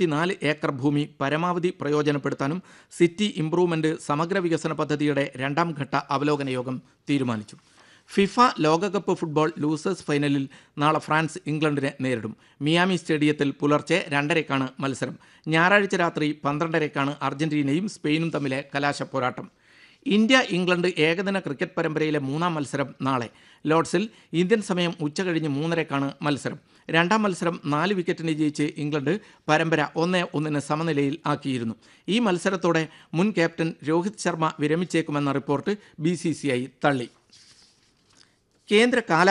ഇരുപത്തിനാല് ഏക്കർ ഭൂമി പരമാവധി പ്രയോജനപ്പെടുത്താനും സിറ്റി ഇംപ്രൂവ്മെന്റ് സമഗ്ര വികസന പദ്ധതിയുടെ രണ്ടാം ഘട്ട അവലോകന യോഗം തീരുമാനിച്ചു ഫിഫ ലോകകപ്പ് ഫുട്ബോൾ ലൂസേഴ്സ് ഫൈനലിൽ നാളെ ഫ്രാൻസ് ഇംഗ്ലണ്ടിനെ നേരിടും മിയാമി സ്റ്റേഡിയത്തിൽ പുലർച്ചെ രണ്ടരയ്ക്കാണ് മത്സരം ഞായറാഴ്ച രാത്രി പന്ത്രണ്ടരയ്ക്കാണ് അർജന്റീനയും സ്പെയിനും തമ്മിലെ കലാശ പോരാട്ടം ഇന്ത്യ ഇംഗ്ലണ്ട് ഏകദിന ക്രിക്കറ്റ് പരമ്പരയിലെ മൂന്നാം മത്സരം നാളെ ലോർഡ്സിൽ ഇന്ത്യൻ സമയം ഉച്ചകഴിഞ്ഞ് മൂന്നരയ്ക്കാണ് മത്സരം രണ്ടാം മത്സരം നാല് വിക്കറ്റിന് ജയിച്ച് ഇംഗ്ലണ്ട് പരമ്പര ഒന്ന് ഒന്നിന് സമനിലയിൽ ആക്കിയിരുന്നു ഈ മത്സരത്തോടെ മുൻ ക്യാപ്റ്റൻ രോഹിത് ശർമ്മ വിരമിച്ചേക്കുമെന്ന റിപ്പോർട്ട് ബി തള്ളി കേന്ദ്ര കാലാ